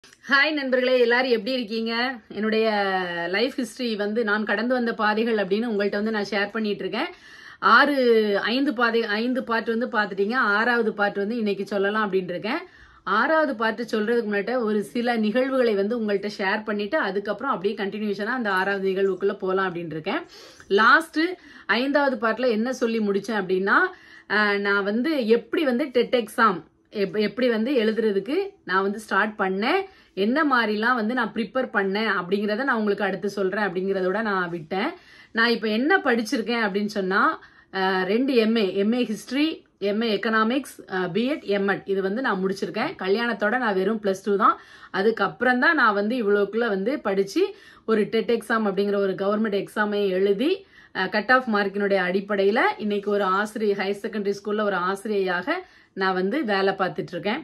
Hi நண்பர்களே எல்லாரும் எப்படி இருக்கீங்க என்னுடைய லைஃப் ஹிஸ்டரி வந்து நான் கடந்து வந்த பாதைகள் அப்படின்னு உங்கள்கிட்ட வந்து நான் ஷேர் பண்ணிட்டு இருக்கேன் ஆறு ஐந்து பாதை ஐந்து பார்ட் வந்து பார்த்துட்டீங்க ஆறாவது பார்ட் வந்து இன்னைக்கு சொல்லலாம் அப்படின்னு இருக்கேன் ஆறாவது பார்ட் சொல்றதுக்கு முன்னாடி ஒரு சில நிகழ்வுகளை வந்து உங்கள்கிட்ட ஷேர் பண்ணிட்டு அதுக்கப்புறம் அப்படியே கண்டினியூஷனா அந்த ஆறாவது நிகழ்வுக்குள்ள போகலாம் அப்படின்னு இருக்கேன் லாஸ்ட் ஐந்தாவது பார்ட்ல என்ன சொல்லி முடிச்சேன் அப்படின்னா அஹ், நான் வந்து எப்படி வந்து டெட் எக்ஸாம் எப்படி வந்து எழுதுறதுக்கு நான் வந்து ஸ்டார்ட் பண்ணேன் என்ன மாதிரிலாம் வந்து நான் ப்ரிப்பேர் பண்ணேன் அப்படிங்கிறத நான் உங்களுக்கு அடுத்து சொல்றேன் அப்படிங்கிறதோட நான் விட்டேன் நான் இப்போ என்ன படிச்சிருக்கேன் அப்படின்னு சொன்னா அஹ், ரெண்டு MA MA history MA economics BEd MEd இது வந்து நான் முடிச்சிருக்கேன் கல்யாணத்தோட நான் வெறும் ப்ளஸ் டூ தான் அதுக்கப்புறம் தான் நான் வந்து இவ்வளோக்குள்ள வந்து படிச்சு ஒரு டெட் எக்ஸாம் அப்படிங்கிற ஒரு கவர்மெண்ட் எக்ஸாமை எழுதி கட் ஆஃப் மார்க்கினுடைய அடிப்படையில் இன்னைக்கு ஒரு ஆசிரியர் ஹையர் செகண்டரி ஸ்கூல்ல ஒரு ஆசிரியையாக நான் வந்து வேலை பார்த்துட்டு இருக்கேன்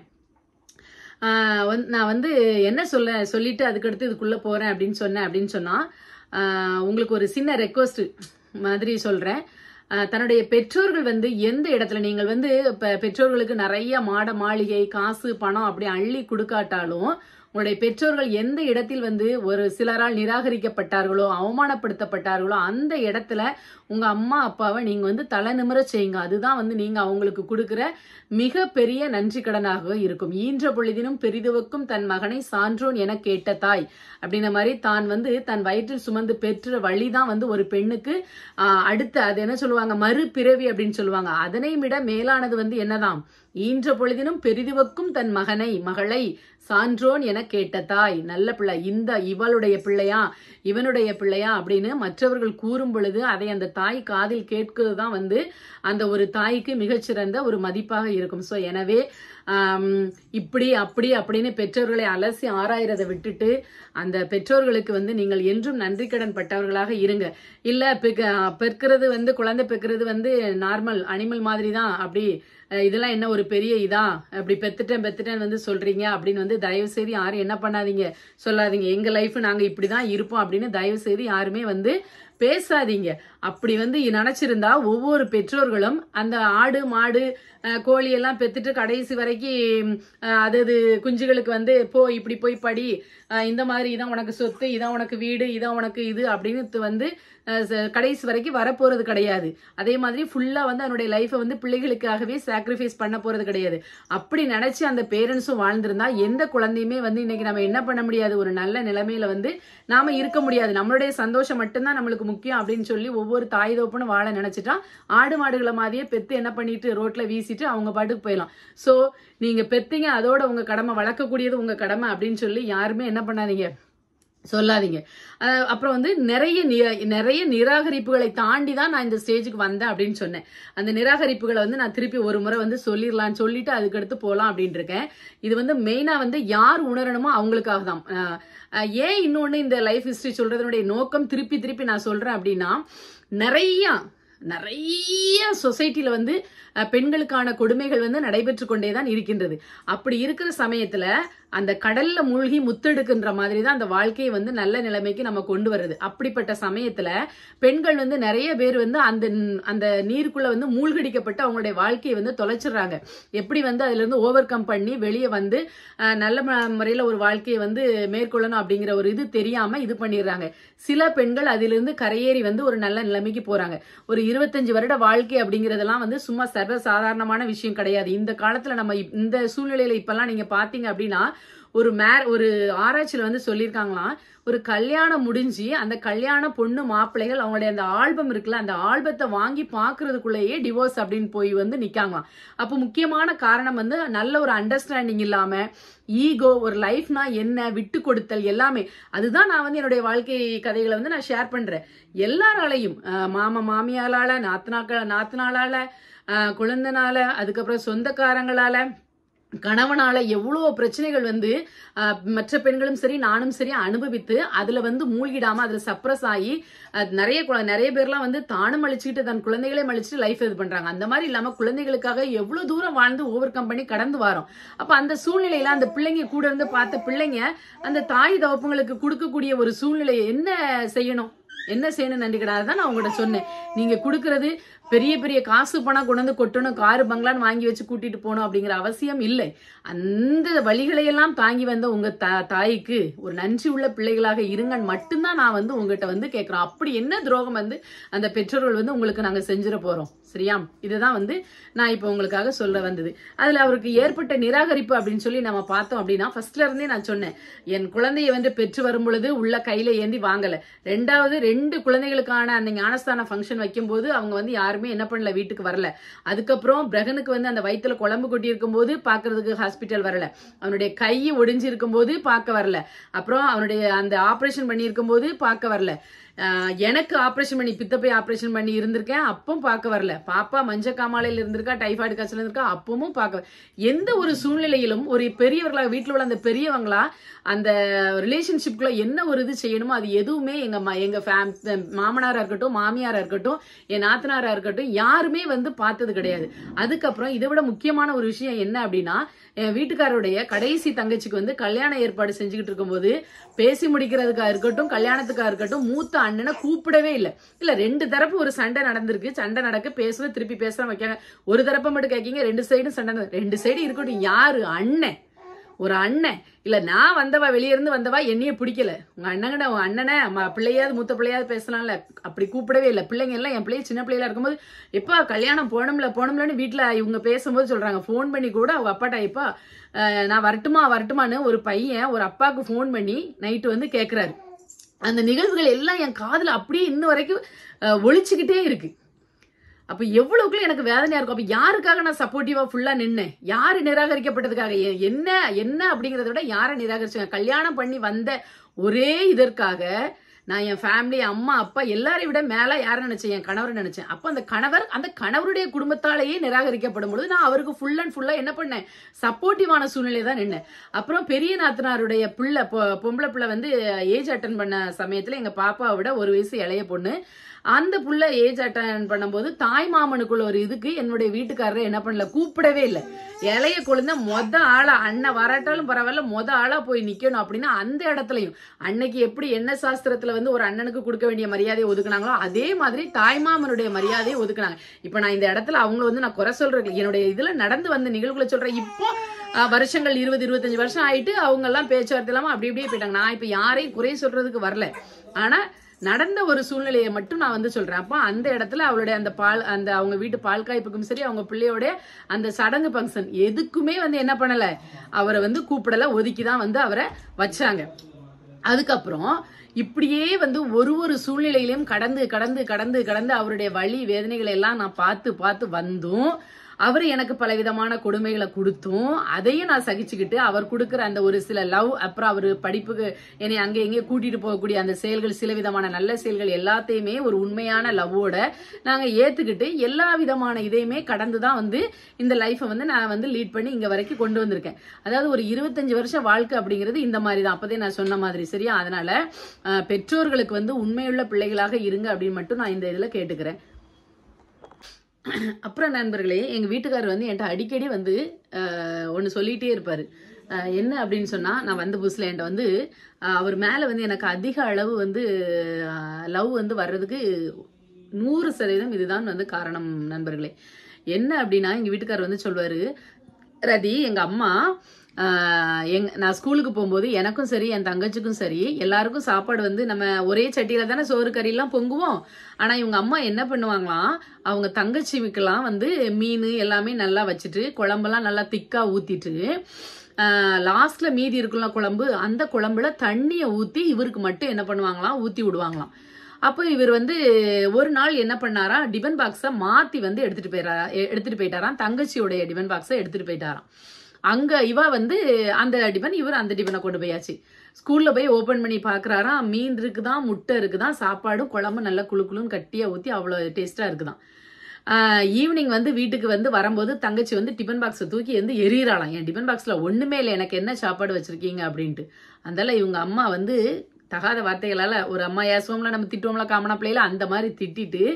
ஆஹ் வந்து- நான் வந்து என்ன சொல்ல சொல்லிட்டு அதுக்கடுத்து இதுக்குள்ள போறேன் அப்படின்னு சொன்னேன் அப்படின்னு சொன்னா ஆஹ் உங்களுக்கு ஒரு சின்ன ரெக்வஸ்ட் மாதிரி சொல்றேன் ஆஹ் தன்னுடைய பெற்றோர்கள் வந்து எந்த இடத்துல நீங்கள் வந்து இப்ப பெற்றோர்களுக்கு நிறைய மாட மாளிகை காசு பணம் அப்படி அள்ளி கொடுக்காட்டாலும் உங்களுடைய பெற்றோர்கள் எந்த இடத்தில் வந்து ஒரு சிலரால் நிராகரிக்கப்பட்டார்களோ அவமானப்படுத்தப்பட்டார்களோ அந்த இடத்துல உங்க அம்மா அப்பாவை நீங்க வந்து தலை நிமிர செய்யுங்க அதுதான் வந்து நீங்க அவங்களுக்கு கொடுக்கிற மிகப்பெரிய நன்றி கடனாக இருக்கும் ஈன்ற பொழுதினும் பெரிதுவக்கும் தன் மகனை சான்றோன் என கேட்ட தாய் அப்படின்ன மாதிரி தான் வந்து தன் வயிற்றில் சுமந்து பெற்ற வழிதான் வந்து ஒரு பெண்ணுக்கு ஆஹ், அடுத்த அது என்ன சொல்லுவாங்க மறுபிறவி அப்படின்னு சொல்லுவாங்க அதனை விட மேலானது வந்து என்னதாம் ஈன்ற பொழுதினும் பெரிதுவக்கும் தன் மகனை மகளை சான்றோன் என கேட்ட தாய் நல்ல பிள்ளை இந்த இவளுடைய பிள்ளையா இவனுடைய பிள்ளையா அப்படின்னு மற்றவர்கள் கூறும் பொழுது அதை அந்த தாய் காதில் கேட்கிறது தான் வந்து அந்த ஒரு தாய்க்கு மிகச்சிறந்த ஒரு மதிப்பாக இருக்கும் ஸோ எனவே ஆம், இப்படி அப்படி அப்படின்னு பெற்றோர்களை அலசி ஆராயிறதை விட்டுட்டு அந்த பெற்றோர்களுக்கு வந்து நீங்கள் என்றும் நன்றி கடன் பட்டவர்களாக இருங்க இல்ல பெக்க- பெக்கிறது வந்து குழந்தை பெக்கிறது வந்து நார்மல் அனிமல் மாதிரி தான் அப்படி அஹ், இதெல்லாம் என்ன ஒரு பெரிய இதா அப்படி பெத்துட்டேன் பெத்துட்டேன் வந்து சொல்றீங்க அப்படின்னு வந்து தயவு செய்து யாரும் என்ன பண்ணாதீங்க சொல்லாதீங்க எங்க லைஃப் நாங்க இப்படிதான் இருப்போம் அப்படின்னு தயவு செய்து யாருமே வந்து பேசாதீங்க அப்படி வந்து நினைச்சிருந்தா ஒவ்வொரு பெற்றோர்களும் அந்த ஆடு மாடு அஹ், கோழி எல்லாம் பெத்துட்டு கடைசி வரைக்கும் அஹ், அது அது குஞ்சுகளுக்கு வந்து போ இப்படி போய் படி அஹ், இந்த மாதிரி இதான் உனக்கு சொத்து இதான் உனக்கு வீடு இதான் உனக்கு இது அப்படின்னு து- வந்து அஹ், ச- கடைசி வரைக்கும் வரப்போறது கிடையாது அதே மாதிரி ஃபுல்லா வந்து அவனுடைய லைஃபை வந்து பிள்ளைகளுக்காகவே சாக்ரிஃபைஸ் பண்ண போறது கிடையாது அப்படி நினைச்சு அந்த பேரண்ட்ஸும் வாழ்ந்திருந்தா எந்த குழந்தையுமே வந்து இன்னைக்கு நம்ம என்ன பண்ண முடியாது ஒரு நல்ல நிலைமையில வந்து நாம இருக்க முடியாது நம்மளுடைய சந்தோஷம் மட்டும்தான் நம்மளுக்கு முக்கியம் அப்படின்னு சொல்லி ஒவ்வொரு தாய் தோப்புன்னு வாழ நினைச்சிட்டா ஆடு மாடுகளை மாதிரியே பெத்து என்ன பண்ணிட்டு ரோட்ல வீசிட்டு அவங்க பாட்டுக்கு போயிடலாம் சோ நீங்க பெத்தீங்க அதோட உங்க கடமை வளர்க்கக்கூடியது உங்க கடமை அப்படின்னு சொல்லி யாருமே என்ன பண்ணாதீங்க சொல்லாதீங்க அஹ் அப்புறம் வந்து நிறைய நி- நிறைய நிராகரிப்புகளை தாண்டி தான் நான் இந்த ஸ்டேஜுக்கு வந்தேன் அப்படின்னு சொன்னேன் அந்த நிராகரிப்புகளை வந்து நான் திருப்பி ஒரு முறை வந்து சொல்லிடலாம்னு சொல்லிட்டு அதுக்கடுத்து போகலாம் அப்படின்னு இருக்கேன் இது வந்து மெயினா வந்து யார் உணரணுமோ அவங்களுக்காக தான் அஹ் அஹ் ஏன் இன்னொன்னு இந்த லைஃப் ஹிஸ்டரி சொல்றதனுடைய நோக்கம் திருப்பி திருப்பி நான் சொல்றேன் அப்படின்னா நிறைய நிறைய சொசைட்டில வந்து அஹ், பெண்களுக்கான கொடுமைகள் வந்து நடைபெற்று கொண்டே தான் இருக்கின்றது அப்படி இருக்கிற சமயத்துல அந்த கடல்ல மூழ்கி முத்தெடுக்கின்ற மாதிரி தான் அந்த வாழ்க்கையை வந்து நல்ல நிலைமைக்கு நம்ம கொண்டு வருது அப்படிப்பட்ட சமயத்துல பெண்கள் வந்து நிறைய பேர் வந்து அந்த அந்த நீருக்குள்ள வந்து மூழ்கடிக்கப்பட்டு அவங்களுடைய வாழ்க்கையை வந்து தொலைச்சிடுறாங்க எப்படி வந்து அதுல இருந்து ஓவர் கம் பண்ணி வெளியே வந்து அஹ், நல்ல ம- முறையில ஒரு வாழ்க்கையை வந்து மேற்கொள்ளணும் அப்படிங்கிற ஒரு இது தெரியாம இது பண்ணிடுறாங்க சில பெண்கள் அதிலிருந்து கரையேறி வந்து ஒரு நல்ல நிலைமைக்கு போறாங்க ஒரு இருபத்தஞ்சு வருட வாழ்க்கை அப்படிங்கறதெல்லாம் வந்து சும்மா சர்வ சாதாரணமான விஷயம் கிடையாது இந்த காலத்துல நம்ம இப்- இந்த சூழ்நிலையில இப்பெல்லாம் நீங்க பாத்தீங்க அப்படின்னா ஒரு மே ஒரு ஆராய்ச்சியில வந்து சொல்லியிருக்காங்களாம் ஒரு கல்யாணம் முடிஞ்சு அந்த கல்யாண பொண்ணு மாப்பிள்ளைகள் அவங்களுடைய அந்த ஆல்பம் இருக்குல்ல அந்த ஆல்பத்தை வாங்கி பாக்குறதுக்குள்ளேயே டிவோர்ஸ் அப்படின்னு போய் வந்து நிக்காங்களாம் அப்போ முக்கியமான காரணம் வந்து நல்ல ஒரு அண்டர்ஸ்டாண்டிங் இல்லாம ஈகோ ஒரு லைஃப்னா என்ன விட்டு கொடுத்தல் எல்லாமே அதுதான் நான் வந்து என்னுடைய வாழ்க்கை கதைகளை வந்து நான் ஷேர் பண்றேன் எல்லாராலையும் அஹ் மாமா மாமியாலால நாத்தனாக்க நாத்தனாலால அஹ் குழந்தனால அதுக்கப்புறம் சொந்தக்காரங்களால கணவனால எவ்வளவு பிரச்சனைகள் வந்து அஹ், மற்ற பெண்களும் சரி நானும் சரி அனுபவித்து அதுல வந்து மூழ்கிடாம அதுல சப்ரஸ் ஆகி அஹ், நிறைய குழ- நிறைய பேர்லாம் வந்து தானும் அழிச்சுக்கிட்டு தன் குழந்தைகளையும் அழிச்சிட்டு லைஃப் இது பண்றாங்க அந்த மாதிரி இல்லாம குழந்தைகளுக்காக எவ்வளவு தூரம் வாழ்ந்து ஓவர் கம் பண்ணி கடந்து வரோம் அப்ப அந்த சூழ்நிலையில அந்த பிள்ளைங்க கூட இருந்து பார்த்த பிள்ளைங்க அந்த தாய் தகப்பங்களுக்கு கொடுக்கக்கூடிய ஒரு சூழ்நிலையை என்ன செய்யணும் என்ன செய்யணும் நன்றி கிடையாது தான் நான் உங்கள்கிட்ட சொன்னேன் நீங்க கொடுக்கறது பெரிய பெரிய காசு பணம் கொண்டு வந்து கொட்டணும் காரு பங்களான்னு வாங்கி வச்சு கூட்டிட்டு போகணும் அப்படிங்கிற அவசியம் இல்லை அந்த வழிகளையெல்லாம் தாங்கி வந்த உங்க தா- தாய்க்கு ஒரு நன்றி உள்ள பிள்ளைகளாக இருங்கன்னு மட்டும்தான் நான் வந்து உங்ககிட்ட வந்து கேட்கிறோம் அப்படி என்ன துரோகம் வந்து அந்த பெற்றோர்கள் வந்து உங்களுக்கு நாங்க செஞ்சிட போறோம் சரியா இதுதான் வந்து நான் இப்போ உங்களுக்காக சொல்ல வந்தது அதுல அவருக்கு ஏற்பட்ட நிராகரிப்பு அப்படின்னு சொல்லி நம்ம பார்த்தோம் அப்படின்னா ஃபர்ஸ்ட்ல இருந்தே நான் சொன்னேன் என் குழந்தையை வந்து பெற்று வரும் பொழுது உள்ள கையில ஏந்தி வாங்கல ரெண்டாவது ரெண்டு குழந்தைகளுக்கான அந்த ஞானஸ்தான ஃபங்க்ஷன் வைக்கும்போது அவங்க வந்து யாருமே என்ன பண்ணல வீட்டுக்கு வரல அதுக்கப்புறம் பிரகனுக்கு வந்து அந்த வயித்துல குழம்பு கொட்டி இருக்கும்போது பாக்குறதுக்கு ஹாஸ்பிட்டல் வரல அவனுடைய கை ஒடிஞ்சு இருக்கும்போது பார்க்க வரல அப்புறம் அவனுடைய அந்த ஆபரேஷன் பண்ணி இருக்கும்போது பார்க்க வரல ஆஹ் எனக்கு ஆபரேஷன் பண்ணி பித்தப்பை ஆபரேஷன் பண்ணி இருந்திருக்கேன் அப்பவும் பார்க்க வரல பாப்பா மஞ்ச காமாலையில் இருந்திருக்கா டைஃபாய்டு காய்ச்சல் இருந்திருக்கா அப்பவும் பார்க்க வ- எந்த ஒரு சூழ்நிலையிலும் ஒரு பெரியவர்களா வீட்டில் உள்ள அந்த பெரியவங்களா அந்த ரிலேஷன்ஷிப்குள்ள என்ன ஒரு இது செய்யணுமோ அது எதுவுமே எங்க ம- எங்க ஃபேம் மாமனாரா இருக்கட்டும் மாமியாரா இருக்கட்டும் என் நாத்தனாரா இருக்கட்டும் யாருமே வந்து பார்த்தது கிடையாது அதுக்கப்புறம் இதை விட முக்கியமான ஒரு விஷயம் என்ன அப்படின்னா என் வீட்டுக்காரருடைய கடைசி தங்கச்சிக்கு வந்து கல்யாண ஏற்பாடு செஞ்சுக்கிட்டு இருக்கும்போது பேசி முடிக்கிறதுக்கா இருக்கட்டும் கல்யாணத்துக்கா இருக்கட்டும் மூத்த அண்ணனை கூப்பிடவே இல்லை இல்ல ரெண்டு தரப்பு ஒரு சண்டை நடந்திருக்கு சண்டை நடக்க பேசுறது திருப்பி பேசுற வைக்காங்க ஒரு தரப்பை மட்டும் கேட்கீங்க ரெண்டு சைடும் சண்டை நடந்து- ரெண்டு சைடு இருக்கட்டும் யாரு அண்ணன் ஒரு அண்ணன் இல்ல நான் வந்தவா வெளிய இருந்து வந்தவா என்னைய பிடிக்கல உங்க அண்ணங்கட உங்க அண்ணனை ம- பிள்ளையாவது மூத்த பிள்ளையாவது பேசலாம்ல அப்படி கூப்பிடவே இல்லை பிள்ளைங்க எல்லாம் என் பிள்ளைய சின்ன பிள்ளைகளா இருக்கும்போது எப்பா கல்யாணம் போகணும்ல போகணும்லன்னு வீட்டுல இவங்க பேசும்போது சொல்றாங்க ஃபோன் பண்ணி கூட அவங்க அப்பாட்ட எப்பா அஹ், நான் வரட்டுமா வரட்டுமான்னு ஒரு பையன் ஒரு அப்பாவுக்கு ஃபோன் பண்ணி நைட்டு வந்து கேக்குறாரு அந்த நிகழ்வுகள் எல்லாம் என் காதுல அப்படியே இன்ன வரைக்கும் அஹ், ஒலிச்சுக்கிட்டே இருக்கு அப்ப எவ்வளவுக்குள்ள எனக்கு வேதனையா இருக்கும் அப்ப யாருக்காக நான் சப்போர்ட்டிவா ஃபுல்லா நின்னேன் யாரு நிராகரிக்கப்பட்டதுக்காக எ- என்ன என்ன அப்படிங்கறத விட யாரை நிராகரிச்சாங்க கல்யாணம் பண்ணி வந்த ஒரே இதற்காக நான் என் ஃபேமிலி அம்மா அப்பா எல்லாரையும் விட மேல யாரை நினைச்சேன் என் கணவரை நினைச்சேன் அப்ப அந்த கணவர் அந்த கணவருடைய குடும்பத்தாலேயே நிராகரிக்கப்படும் பொழுது நான் அவருக்கு ஃபுல் அண்ட் ஃபுல்லா என்ன பண்ணேன் சப்போர்ட்டிவான சூழ்நிலை தான் நின்னேன் அப்புறம் பெரிய நாத்தனாருடைய பிள்ளை பொ- பொம்பளை பிள்ளை வந்து ஏஜ் அட்டன் பண்ண சமயத்துல எங்க பாப்பாவை விட ஒரு வயசு இளைய பொண்ணு அந்த புள்ள ஏஜ் அட்டன் பண்ணும்போது தாய் மாமனுக்குள்ள ஒரு இதுக்கு என்னுடைய வீட்டுக்காரர் என்ன பண்ணல கூப்பிடவே இல்லை இளைய குழந்தை மொத ஆளா அண்ணன் வராட்டாலும் பரவாயில்ல மொத ஆளா போய் நிக்கணும் அப்படின்னா அந்த இடத்துலயும் அன்னைக்கு எப்படி என்ன சாஸ்திரத்துல வந்து ஒரு அண்ணனுக்கு கொடுக்க வேண்டிய மரியாதையை ஒதுக்குனாங்களோ அதே மாதிரி தாய்மாமனுடைய மரியாதையை ஒதுக்குனாங்க இப்ப நான் இந்த இடத்துல அவங்கள வந்து நான் குறை சொல்றேன் என்னுடைய இதுல நடந்து வந்த நிகழ்வுகளை சொல்றேன் இப்போ அஹ், வருஷங்கள் இருபது இருபத்தஞ்சு வருஷம் ஆயிட்டு அவங்க எல்லாம் பேச்சுவார்த்தை இல்லாம அப்படி அப்படியே போயிட்டாங்க நான் இப்ப யாரையும் குறை சொல்றதுக்கு வரல ஆனா நடந்த ஒரு சூழ்நிலையை மட்டும் நான் வந்து சொல்றேன் அப்போ அந்த இடத்துல அவளுடைய அந்த பால் அந்த அவங்க வீட்டு பால் காய்ப்புக்கும் சரி அவங்க பிள்ளையோட அந்த சடங்கு ஃபங்க்ஷன் எதுக்குமே வந்து என்ன பண்ணல அவரை வந்து கூப்பிடல ஒதுக்கி தான் வந்து அவரை வச்சாங்க அதுக்கப்புறம் இப்படியே வந்து ஒரு ஒரு சூழ்நிலையிலையும் கடந்து கடந்து கடந்து கடந்து அவருடைய வழி வேதனைகளை எல்லாம் நான் பார்த்து பார்த்து வந்தும் அவர் எனக்கு பலவிதமான கொடுமைகளை கொடுத்தும் அதையும் நான் சகிச்சுக்கிட்டு அவர் கொடுக்குற அந்த ஒரு சில லவ் அப்புறம் அவர் படிப்புக்கு என்னை அங்கே எங்கே கூட்டிட்டு போகக்கூடிய அந்த செயல்கள் சில விதமான நல்ல செயல்கள் எல்லாத்தையுமே ஒரு உண்மையான லவ்வோட நாங்கள் ஏத்துக்கிட்டு எல்லா விதமான இதையுமே கடந்து தான் வந்து இந்த லைஃப்பை வந்து நான் வந்து லீட் பண்ணி இங்க வரைக்கும் கொண்டு வந்திருக்கேன் அதாவது ஒரு இருபத்தஞ்சு வருஷம் வாழ்க்கை அப்படிங்கிறது இந்த மாதிரி தான் அப்பதே நான் சொன்ன மாதிரி சரியா அதனால அஹ், பெற்றோர்களுக்கு வந்து உண்மையுள்ள பிள்ளைகளாக இருங்க அப்படின்னு மட்டும் நான் இந்த இதுல கேட்டுக்கிறேன் அப்புறம் நண்பர்களே எங்க வீட்டுக்காரர் வந்து என்கிட்ட அடிக்கடி வந்து ஒன்று சொல்லிட்டே இருப்பாரு அஹ், என்ன அப்படின்னு சொன்னா நான் வந்த புதுசுல என்கிட்ட வந்து அஹ், அவர் மேல வந்து எனக்கு அதிக அளவு வந்து லவ் வந்து வர்றதுக்கு நூறு சதவீதம் இதுதான் வந்து காரணம் நண்பர்களே என்ன அப்படின்னா எங்க வீட்டுக்காரர் வந்து சொல்வாரு ரதி எங்க அம்மா ஆஹ், எங் நான் ஸ்கூலுக்கு போகும்போது எனக்கும் சரி என் தங்கச்சிக்கும் சரி எல்லாருக்கும் சாப்பாடு வந்து நம்ம ஒரே சட்டியில தானே சோறு கறியெல்லாம் பொங்குவோம் ஆனா இவங்க அம்மா என்ன பண்ணுவாங்களாம் அவங்க தங்கச்சிக்கெல்லாம் வந்து மீன் எல்லாமே நல்லா வச்சுட்டு குழம்பெல்லாம் நல்லா திக்கா ஊத்திட்டு லாஸ்ட்ல மீதி இருக்குல்ல குழம்பு அந்த குழம்புல தண்ணியை ஊத்தி இவருக்கு மட்டும் என்ன பண்ணுவாங்களாம் ஊத்தி விடுவாங்களாம் அப்போ இவர் வந்து ஒரு நாள் என்ன பண்ணாரா டிபன் பாக்ஸை மாத்தி வந்து எடுத்துட்டு போயிடா எடுத்துட்டு போயிட்டாராம் தங்கச்சியோடைய டிபன் பாக்ஸை எடுத்துட்டு போயிட்டாராம் அங்க இவ வந்து அந்த டிபன் இவர் அந்த டிபனை கொண்டு போயாச்சு ஸ்கூல்ல போய் ஓபன் பண்ணி பாக்குறாராம் மீன் இருக்குதான் முட்டை இருக்குதான் சாப்பாடும் குழம்பு நல்லா குளு குளுன்னு கட்டியா ஊத்தி அவ்வளவு டேஸ்டா இருக்குதான் ஈவினிங் வந்து வீட்டுக்கு வந்து வரும்போது தங்கச்சி வந்து டிபன் பாக்ஸை தூக்கி வந்து எரியறாளாம் என் டிபன் பாக்ஸ்ல ஒண்ணுமே இல்லை எனக்கு என்ன சாப்பாடு வச்சிருக்கீங்க அப்படின்ட்டு அதனால இவங்க அம்மா வந்து தகாத வார்த்தைகளால ஒரு அம்மா ஏசுவோம்ல நம்ம திட்டுவோம்ல காமனா பிள்ளையில அந்த மாதிரி திட்டிட்டு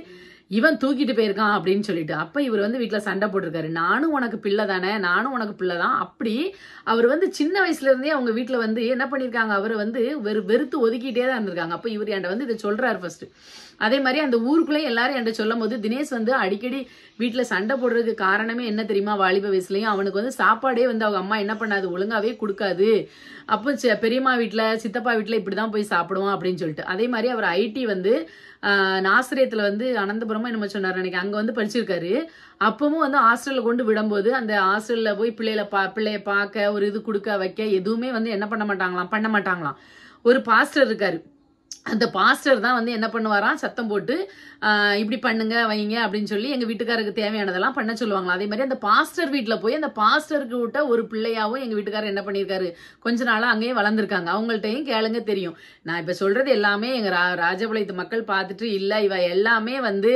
இவன் தூக்கிட்டு போயிருக்கான் அப்படின்னு சொல்லிட்டு அப்ப இவர் வந்து வீட்டுல சண்டை போட்டிருக்காரு நானும் உனக்கு பிள்ளை தானே நானும் உனக்கு பிள்ளை தான் அப்படி அவர் வந்து சின்ன வயசுல இருந்தே அவங்க வீட்டுல வந்து என்ன பண்ணிருக்காங்க அவரை வந்து வெறு வெறுத்து ஒதுக்கிட்டே தான் இருந்திருக்காங்க அப்ப இவர் என்கிட்ட வந்து இதை சொல்றாரு ஃபர்ஸ்ட் அதே மாதிரி அந்த ஊருக்குள்ளே எல்லாரும் என்கிட்ட சொல்லும் போது தினேஷ் வந்து அடிக்கடி வீட்டில் சண்டை போடுறதுக்கு காரணமே என்ன தெரியுமா வாலிப வயசுலயும் அவனுக்கு வந்து சாப்பாடே வந்து அவங்க அம்மா என்ன பண்ணாது ஒழுங்காவே கொடுக்காது அப்போ சி- பெரியம்மா வீட்டில் சித்தப்பா வீட்டில் இப்படி தான் போய் சாப்பிடுவோம் அப்படின்னு சொல்லிட்டு அதே மாதிரி அவர் ஐடி வந்து ஆஹ், நாசிரியத்தில் வந்து அனந்தபுரமா என்னமோ சொன்னார் எனக்கு அங்கே வந்து படிச்சிருக்காரு அப்பவும் வந்து ஹாஸ்டலில் கொண்டு விடும்போது அந்த ஹாஸ்டலில் போய் பிள்ளைகளை பா பிள்ளைய பார்க்க ஒரு இது கொடுக்க வைக்க எதுவுமே வந்து என்ன பண்ண மாட்டாங்களாம் பண்ண மாட்டாங்களாம் ஒரு பாஸ்டர் இருக்காரு அந்த பாஸ்டர் தான் வந்து என்ன பண்ணுவாராம் சத்தம் போட்டு ஆஹ், இப்படி பண்ணுங்க வைங்க அப்படின்னு சொல்லி எங்க வீட்டுக்காரருக்கு தேவையானதெல்லாம் பண்ண சொல்லுவாங்களா அதே மாதிரி அந்த பாஸ்டர் வீட்ல போய் அந்த பாஸ்டருக்கு விட்ட ஒரு பிள்ளையாவும் எங்க வீட்டுக்காரர் என்ன பண்ணியிருக்காரு கொஞ்ச நாளா அங்கேயே வளர்ந்துருக்காங்க அவங்கள்ட்டையும் கேளுங்க தெரியும் நான் இப்ப சொல்றது எல்லாமே எங்க ரா ராஜபாளையத்து மக்கள் பார்த்துட்டு இல்ல இவ எல்லாமே வந்து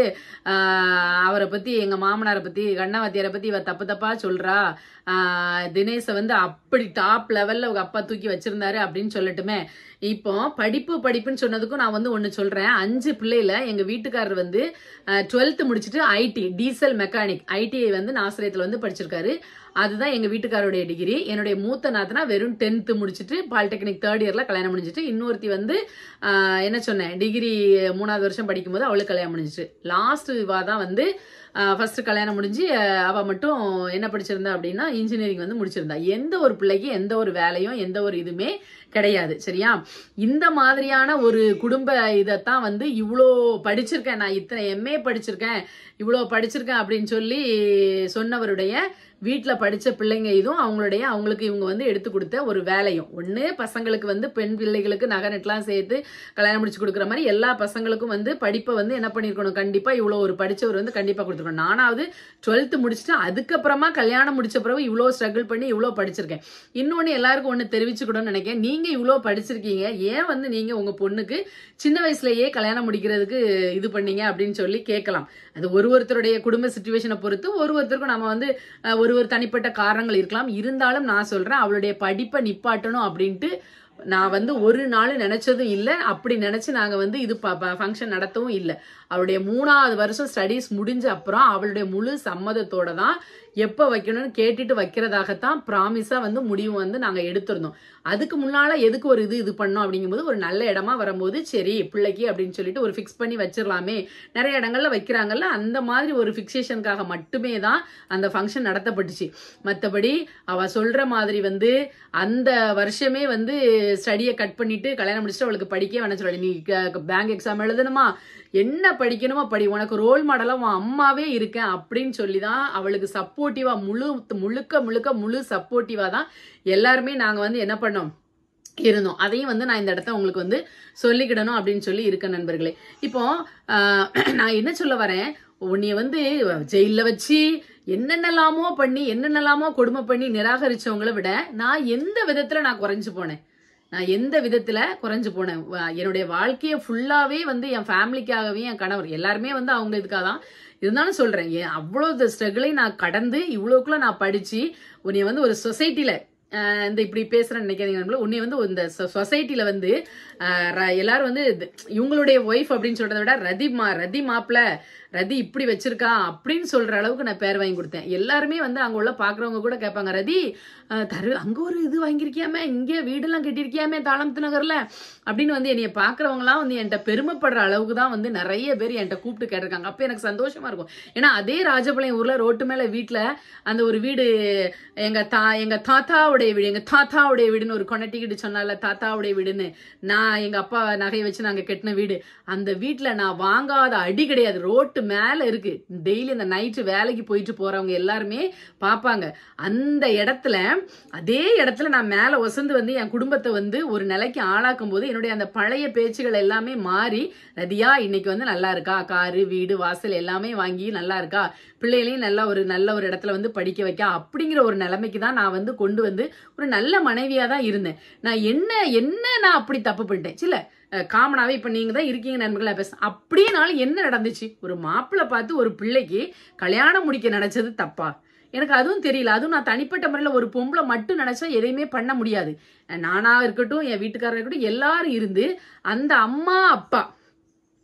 ஆஹ், அவரை பத்தி எங்க மாமனாரை பத்தி கண்ணாவத்தியாரை பத்தி இவ தப்பு தப்பா சொல்றா ஆஹ், தினேஷை வந்து அப்படி டாப் லெவல்ல உங்க அப்பா தூக்கி வச்சிருந்தாரு அப்படின்னு சொல்லட்டுமே இப்போ படிப்பு படிப்புன்னு சொன்னதுக்கும் நான் வந்து ஒன்று சொல்றேன் அஞ்சு பிள்ளையில எங்க வீட்டுக்காரர் வந்து டுவெல்த் முடிச்சுட்டு ஐடி டீசல் மெக்கானிக் ஐடிஐ வந்து நாசிரியத்தில் வந்து படிச்சிருக்காரு அதுதான் எங்க வீட்டுக்காரோடைய டிகிரி என்னுடைய மூத்த நாத்தனா வெறும் டென்த்து முடிச்சுட்டு பாலிடெக்னிக் தேர்ட் இயர்ல கல்யாணம் முடிஞ்சிட்டு இன்னொருத்தி வந்து ஆஹ், என்ன சொன்னேன் டிகிரி மூணாவது வருஷம் படிக்கும்போது அவளுக்கு கல்யாணம் முடிஞ்சிட்டு லாஸ்ட் இவா தான் வந்து ஃபர்ஸ்ட் கல்யாணம் முடிஞ்சு அஹ், அவ மட்டும் என்ன படிச்சிருந்தா அப்படின்னா இன்ஜினியரிங் வந்து முடிச்சிருந்தா எந்த ஒரு பிள்ளைக்கு எந்த ஒரு வேலையும் எந்த ஒரு இதுவுமே கிடையாது சரியா இந்த மாதிரியான ஒரு குடும்ப இதைத்தான் வந்து இவ்வளோ படிச்சிருக்கேன் நான் இத்தனை எம்ஏ படிச்சிருக்கேன் இவ்வளோ படிச்சிருக்கேன் அப்படின்னு சொல்லி சொன்னவருடைய வீட்டில் படித்த பிள்ளைங்க இதுவும் அவங்களுடைய அவங்களுக்கு இவங்க வந்து எடுத்து கொடுத்த ஒரு வேலையும் ஒன்று பசங்களுக்கு வந்து பெண் பிள்ளைகளுக்கு நகை நெட்லாம் சேர்த்து கல்யாணம் முடிச்சு கொடுக்குற மாதிரி எல்லா பசங்களுக்கும் வந்து படிப்பை வந்து என்ன பண்ணியிருக்கணும் கண்டிப்பாக இவ்வளோ ஒரு படித்தவர் வந்து கண்டிப்பாக கொடுத்துருக்கணும் நானாவது டுவெல்த்து முடிச்சுட்டு அதுக்கப்புறமா கல்யாணம் முடிச்ச பிறகு இவ்வளோ ஸ்ட்ரகிள் பண்ணி இவ்வளோ படிச்சிருக்கேன் இன்னொன்று எல்லாருக்கும் ஒன்று தெரிவிச்சுக்கணும்னு நினைக்கிறேன் நீங்கள் இவ்வளோ படிச்சிருக்கீங்க ஏன் வந்து நீங்கள் உங்கள் பொண்ணுக்கு சின்ன வயசுலயே கல்யாணம் முடிக்கிறதுக்கு இது பண்ணீங்க அப்படின்னு சொல்லி கேட்கலாம் அது ஒரு ஒருத்தருடைய குடும்ப சுச்சுவேஷனை பொறுத்து ஒரு ஒருத்தருக்கும் நம்ம வந்து அஹ், ஒரு ஒரு தனிப்பட்ட காரணங்கள் இருக்கலாம் இருந்தாலும் நான் சொல்றேன் அவளுடைய படிப்பை நிப்பாட்டணும் அப்படின்ட்டு நான் வந்து ஒரு நாள் நினைச்சதும் இல்லை அப்படி நினைச்சு நாங்க வந்து இது ஃபங்க்ஷன் நடத்தவும் இல்லை அவளுடைய மூணாவது வருஷம் ஸ்டடீஸ் முடிஞ்ச அப்புறம் அவளுடைய முழு சம்மதத்தோட தான் எப்போ வைக்கணும்னு கேட்டுட்டு வைக்கிறதாகத்தான் ப்ராமிஸா வந்து முடிவு வந்து நாங்க எடுத்திருந்தோம் அதுக்கு முன்னால எதுக்கு ஒரு இது இது பண்ணோம் அப்படிங்கும்போது ஒரு நல்ல இடமா வரும்போது சரி பிள்ளைக்கு அப்படின்னு சொல்லிட்டு ஒரு ஃபிக்ஸ் பண்ணி வச்சிடலாமே நிறைய இடங்கள்ல வைக்கிறாங்கல்ல அந்த மாதிரி ஒரு ஃபிக்சேஷனுக்காக மட்டுமே தான் அந்த ஃபங்க்ஷன் நடத்தப்பட்டுச்சு மற்றபடி அவ சொல்ற மாதிரி வந்து அந்த வருஷமே வந்து ஸ்டடியை கட் பண்ணிட்டு கல்யாணம் முடிச்சுட்டு அவளுக்கு படிக்க வேணாம் சொல்லி நீ பேங்க் எக்ஸாம் எழுதணுமா என்ன படிக்கணுமோ படி உனக்கு ரோல் மாடலா உன் அம்மாவே இருக்கேன் அப்படின்னு சொல்லி தான் அவளுக்கு சப்போர்ட்டிவா முழு முழுக்க முழுக்க முழு சப்போர்ட்டிவா தான் எல்லாருமே நாங்க வந்து என்ன பண்ணோம் இருந்தோம் அதையும் வந்து நான் இந்த இடத்த உங்களுக்கு வந்து சொல்லிக்கிடணும் அப்படின்னு சொல்லி இருக்க நண்பர்களே இப்போ ஆஹ், நான் என்ன சொல்ல வரேன் உன்னைய வந்து ஜெயில வச்சு என்னென்னலாமோ பண்ணி என்னென்னலாமோ கொடுமை பண்ணி நிராகரிச்சவங்கள விட நான் எந்த விதத்துல நான் குறைஞ்சு போனேன் நான் எந்த விதத்துல குறைஞ்சு போனேன் வ- என்னுடைய வாழ்க்கையை ஃபுல்லாவே வந்து என் ஃபேமிலிக்காகவே என் கணவர் எல்லாருமே வந்து அவங்க இதுக்காக தான் இருந்தாலும் சொல்றேன் ஏன் அவ்வளோ ஸ்ட்ரகிளையும் நான் கடந்து இவ்வளோக்குள்ள நான் படிச்சு உன்னைய வந்து ஒரு சொசைட்டில இந்த இப்படி பேசுறேன்னு நினைக்காதீங்க உன்னை வந்து இந்த சொசைட்டில வந்து அஹ், ர- எல்லாரும் வந்து இது- இவங்களுடைய ஒய்ஃப் அப்படின்னு சொல்றதை விட ரதி மா ரதி மாப்பிள ரதி இப்படி வச்சிருக்கா அப்படின்னு சொல்ற அளவுக்கு நான் பேர் வாங்கி கொடுத்தேன் எல்லாருமே வந்து அங்க உள்ள பாக்குறவங்க கூட கேட்பாங்க ரதி அஹ், தரு அங்க ஒரு இது வாங்கியிருக்கியாமே இங்கே வீடெல்லாம் கட்டியிருக்கியாமே தாளம்பத்து நகர்ல அப்படின்னு வந்து என்னைய பாக்குறவங்கலாம் வந்து என்கிட்ட பெருமைப்படுற அளவுக்கு தான் வந்து நிறைய பேர் என்கிட்ட கூப்பிட்டு கேட்டிருக்காங்க அப்ப எனக்கு சந்தோஷமா இருக்கும் ஏன்னா அதே ராஜபாளையம் ஊர்ல ரோட்டு மேல வீட்டுல அந்த ஒரு வீடு எங்க தா எங்க தாத்தாவுடைய வீடு எங்க தாத்தாவுடைய வீடுன்னு ஒரு கொனட்டிக்கிட்டு சொன்னால தாத்தாவுடைய வீடுன்னு நான் எங்க அப்பா நகையை வச்சு நாங்க கட்டின வீடு அந்த வீட்டுல நான் வாங்காத அடி கிடையாது ரோட்டு மேல இருக்கு டெய்லி அந்த நைட்டு வேலைக்கு போயிட்டு போறவங்க எல்லாருமே பார்ப்பாங்க அந்த இடத்துல அதே இடத்துல நான் மேல ஒசந்து வந்து என் குடும்பத்தை வந்து ஒரு நிலைக்கு ஆளாக்கும் போது என்னுடைய அந்த பழைய பேச்சுகள் எல்லாமே மாறி ரதியா இன்னைக்கு வந்து நல்லா இருக்கா காரு வீடு வாசல் எல்லாமே வாங்கி நல்லா இருக்கா பிள்ளைகளையும் நல்லா ஒரு நல்ல ஒரு இடத்துல வந்து படிக்க வைக்க அப்படிங்கிற ஒரு நிலைமைக்கு தான் நான் வந்து கொண்டு வந்து ஒரு நல்ல மனைவியா தான் இருந்தேன் நான் என்ன என்ன நான் அப்படி தப்பு பண்ணிட்டேன் சில காமனாவே இப்ப நீங்க தான் இருக்கீங்க நண்பர்களா பேச அப்படியேனாலும் என்ன நடந்துச்சு ஒரு மாப்பிள்ளை பார்த்து ஒரு பிள்ளைக்கு கல்யாணம் முடிக்க நினைச்சது தப்பா எனக்கு அதுவும் தெரியல அதுவும் நான் தனிப்பட்ட முறையில் ஒரு பொம்பளை மட்டும் நினைச்சா எதையுமே பண்ண முடியாது நானா இருக்கட்டும் என் வீட்டுக்காரர் இருக்கட்டும் எல்லாரும் இருந்து அந்த அம்மா அப்பா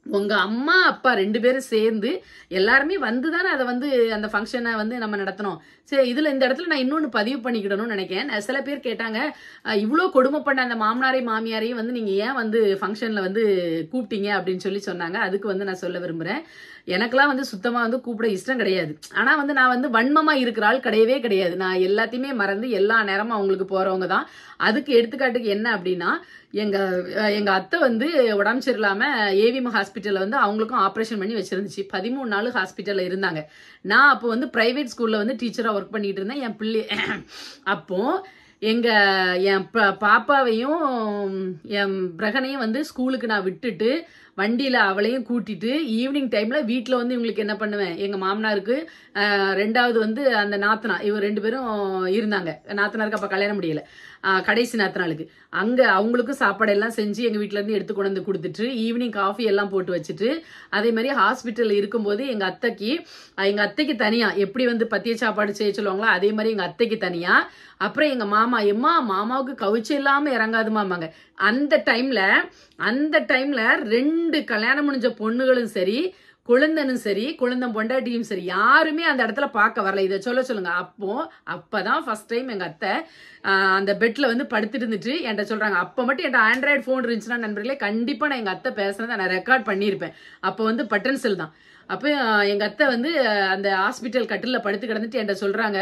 உங்க அம்மா அப்பா ரெண்டு பேரும் சேர்ந்து எல்லாருமே வந்து தானே அதை வந்து அந்த ஃபங்க்ஷனை வந்து நம்ம நடத்தணும் சரி இதுல இந்த இடத்துல நான் இன்னொன்னு பதிவு பண்ணிக்கிடணும்னு நினைக்கிறேன் நான் சில பேர் கேட்டாங்க அஹ், இவ்வளோ கொடுமை பண்ண அந்த மாமனாரையும் மாமியாரையும் வந்து நீங்க ஏன் வந்து ஃபங்க்ஷன்ல வந்து கூப்பிட்டீங்க அப்படின்னு சொல்லி சொன்னாங்க அதுக்கு வந்து நான் சொல்ல விரும்புறேன் எனக்கெல்லாம் வந்து சுத்தமா வந்து கூப்பிட இஷ்டம் கிடையாது ஆனா வந்து நான் வந்து வன்மமா இருக்கிற ஆள் கிடையவே கிடையாது நான் எல்லாத்தையுமே மறந்து எல்லா நேரமும் அவங்களுக்கு போறவங்க தான் அதுக்கு எடுத்துக்காட்டுக்கு என்ன அப்படின்னா எங்க அஹ், எங்க அத்தை வந்து உடம்பு சரியில்லாம ஏவிஎம் ஹாஸ்பிட்டல்ல வந்து அவங்களுக்கும் ஆப்ரேஷன் பண்ணி வச்சிருந்துச்சு பதிமூணு நாள் ஹாஸ்பிட்டல்ல இருந்தாங்க நான் அப்போ வந்து பிரைவேட் ஸ்கூல்ல வந்து டீச்சரா ஒர்க் பண்ணிட்டு இருந்தேன் என் பிள்ளை அப்போ எங்க என் ப- பாப்பாவையும் என் பிரகனையும் வந்து ஸ்கூலுக்கு நான் விட்டுட்டு வண்டியில அவளையும் கூட்டிட்டு ஈவினிங் டைம்ல வீட்ல வந்து இவங்களுக்கு என்ன பண்ணுவேன் எங்க மாமனாருக்கு அஹ், ரெண்டாவது வந்து அந்த நாத்தனா இவங்க ரெண்டு பேரும் இருந்தாங்க நாத்தனாருக்கு அப்ப கல்யாணம் முடியல அஹ், கடைசி நாத்தனாளுக்கு அங்க அவங்களுக்கும் சாப்பாடு எல்லாம் செஞ்சு எங்க வீட்ல இருந்து எடுத்து கொண்டு வந்து கொடுத்துட்டு ஈவினிங் காஃபி எல்லாம் போட்டு வச்சுட்டு அதே மாதிரி ஹாஸ்பிட்டல்ல இருக்கும்போது எங்க அத்தைக்கு அஹ், எங்க அத்தைக்கு தனியா எப்படி வந்து பத்திய சாப்பாடு செய்ய சொல்லுவாங்களோ அதே மாதிரி எங்க அத்தைக்கு தனியா அப்புறம் எங்க மாமா எம்மா மாமாவுக்கு கவிச்சு இல்லாம இறங்காதுமாமாங்க அந்த டைம்ல அந்த டைம்ல ரெண்டு கல்யாணம் முடிஞ்ச பொண்ணுகளும் சரி குழந்தனும் சரி குழந்தன் பொண்டாட்டியும் சரி யாருமே அந்த இடத்துல பார்க்க வரல இதை சொல்ல சொல்லுங்க அப்போ அப்பதான் ஃபர்ஸ்ட் டைம் எங்க அத்தை ஆஹ், அந்த பெட்ல வந்து படுத்துட்டு இருந்துட்டு என்கிட்ட சொல்றாங்க அப்ப மட்டும் என்கிட்ட ஆண்ட்ராய்டு ஃபோன் இருந்துச்சுன்னா நண்பர்களே கண்டிப்பா நான் எங்க அத்தை பேசுனதை நான் ரெக்கார்ட் பண்ணியிருப்பேன் அப்போ வந்து பட்டன் செல் தான் அப்போ ஆஹ், எங்க அத்தை வந்து ஆஹ், அந்த ஹாஸ்பிட்டல் கட்டில படுத்து கிடந்துட்டு என்கிட்ட சொல்றாங்க